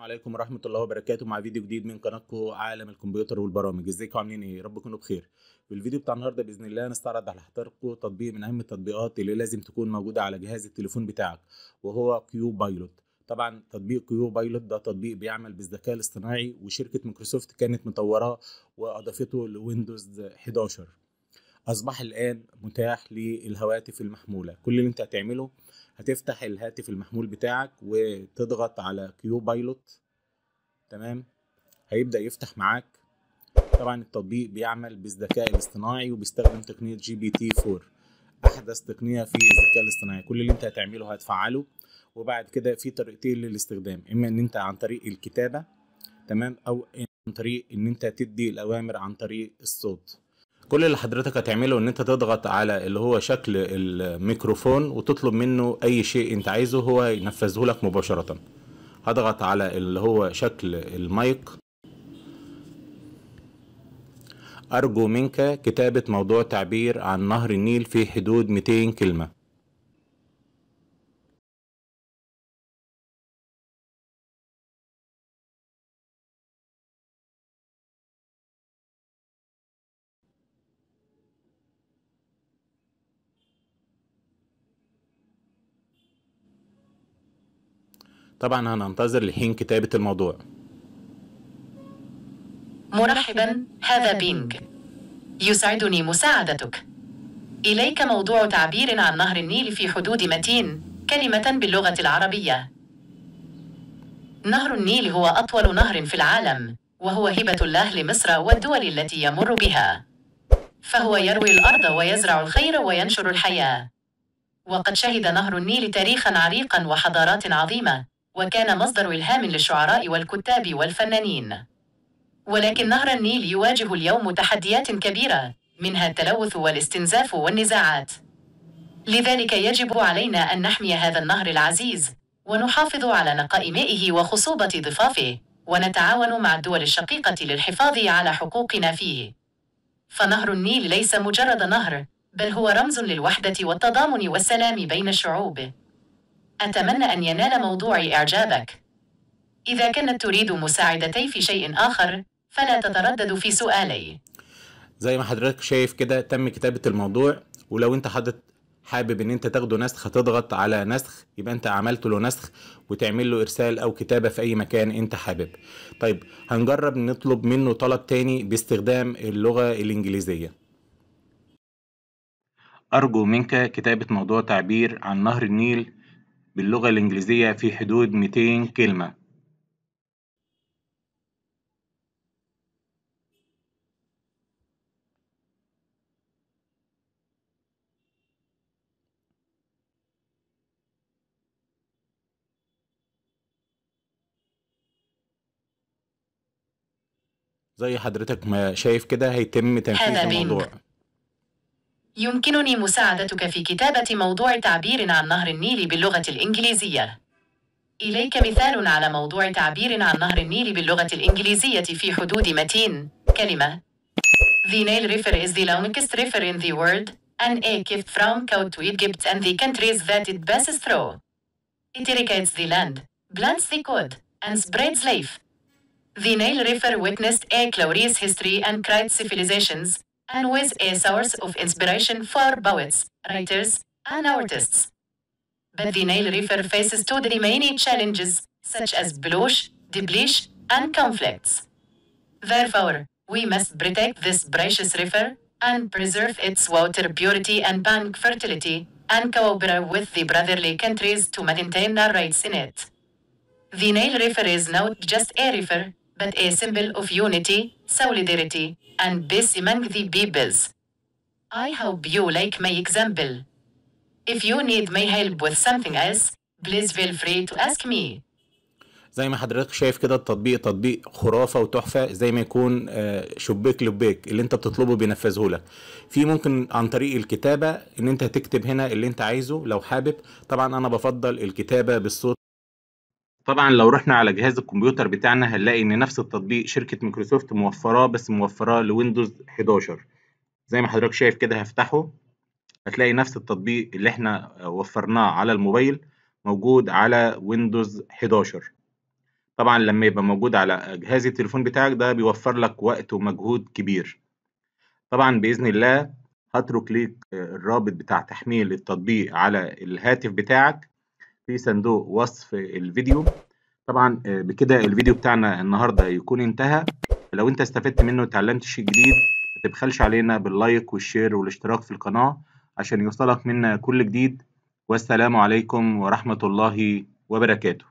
عليكم ورحمة الله وبركاته مع فيديو جديد من قناتكم عالم الكمبيوتر والبرامج ازيكم عاملين ايه يا رب تكونوا بخير في الفيديو بتاع النهارده باذن الله هنستعرض على حضراتكم تطبيق من اهم التطبيقات اللي لازم تكون موجودة على جهاز التليفون بتاعك وهو كيو بايلوت طبعا تطبيق كيو بايلوت ده تطبيق بيعمل بالذكاء الاصطناعي وشركة مايكروسوفت كانت مطوراه واضافته لويندوز 11 اصبح الان متاح للهواتف المحمولة كل اللي انت هتعمله هتفتح الهاتف المحمول بتاعك وتضغط على كيو بايلوت تمام هيبدأ يفتح معاك طبعا التطبيق بيعمل بالذكاء الاصطناعي وبيستخدم تقنية جي بي تي 4 أحدث تقنية في الذكاء الاصطناعي كل اللي انت هتعمله هتفعله وبعد كده في طريقتين للاستخدام إما إن انت عن طريق الكتابة تمام أو عن طريق إن انت تدي الأوامر عن طريق الصوت كل اللي حضرتك هتعمله ان انت تضغط على اللي هو شكل الميكروفون وتطلب منه اي شيء انت عايزه هو ينفذه لك مباشرة هضغط على اللي هو شكل المايك ارجو منك كتابة موضوع تعبير عن نهر النيل في حدود 200 كلمة طبعا هننتظر لحين كتابة الموضوع مرحبا هذا بينج يسعدني مساعدتك إليك موضوع تعبير عن نهر النيل في حدود متين كلمة باللغة العربية نهر النيل هو أطول نهر في العالم وهو هبة الله لمصر والدول التي يمر بها فهو يروي الأرض ويزرع الخير وينشر الحياة وقد شهد نهر النيل تاريخا عريقا وحضارات عظيمة وكان مصدر إلهام للشعراء والكتاب والفنانين ولكن نهر النيل يواجه اليوم تحديات كبيرة منها التلوث والاستنزاف والنزاعات لذلك يجب علينا أن نحمي هذا النهر العزيز ونحافظ على نقاء مائه وخصوبة ضفافه ونتعاون مع الدول الشقيقة للحفاظ على حقوقنا فيه فنهر النيل ليس مجرد نهر بل هو رمز للوحدة والتضامن والسلام بين الشعوب أتمنى أن ينال موضوعي إعجابك. إذا كانت تريد مساعدتي في شيء آخر، فلا تتردد في سؤالي. زي ما حضرتك شايف كده تم كتابة الموضوع ولو انت حضرتك حابب ان انت تاخده نسخ هتضغط على نسخ يبقى انت عملت له نسخ وتعمل له ارسال او كتابة في اي مكان انت حابب طيب هنجرب نطلب منه طلب تاني باستخدام اللغة الانجليزية ارجو منك كتابة موضوع تعبير عن نهر النيل باللغة الإنجليزية في حدود 200 كلمة زي حضرتك ما شايف كده هيتم تنفيذ الموضوع يمكنني مساعدتك في كتابة موضوع تعبير عن نهر النيل باللغة الإنجليزية. إليك مثال على موضوع تعبير عن نهر النيل باللغة الإنجليزية في حدود متين كلمة The Nile River is the longest river in the world, and a gift from Caud to Egypt and the countries that it passes through. It irrigates the land, plants the cod, and spreads life. The Nile River witnessed a glorious history and great civilizations, and was a source of inspiration for poets, writers, and artists. But the Nile River faces two remaining challenges, such as pollution, depletion, and conflicts. Therefore, we must protect this precious river and preserve its water purity and bank fertility, and cooperate with the brotherly countries to maintain our rights in it. The Nile River is not just a river, but a symbol of unity, solidarity, and peace among the peoples. I hope you like my example. If you need my help with something else, please feel free to ask me. زي ما حضرتك شايف كده التطبيق تطبيق خرافة وتحفة زي ما يكون شبيك لبيك اللي انت بتطلبه بينفذه لك في ممكن عن طريق الكتابة ان انت تكتب هنا اللي انت عايزه لو حابب طبعا انا بفضل الكتابة بالصوت طبعا لو رحنا على جهاز الكمبيوتر بتاعنا هنلاقي ان نفس التطبيق شركة مايكروسوفت موفراه بس موفراه لويندوز 11 زي ما حضرتك شايف كده هفتحه هتلاقي نفس التطبيق اللي احنا وفرناه على الموبايل موجود على ويندوز 11 طبعا لما يبقى موجود على جهاز التليفون بتاعك ده بيوفر لك وقت ومجهود كبير طبعا بإذن الله هترك ليك الرابط بتاع تحميل التطبيق على الهاتف بتاعك في صندوق وصف الفيديو طبعا بكده الفيديو بتاعنا النهارده يكون انتهى لو انت استفدت منه وتعلمت شيء جديد ما تبخلش علينا باللايك والشير والاشتراك في القناة عشان يوصلك منا كل جديد والسلام عليكم ورحمة الله وبركاته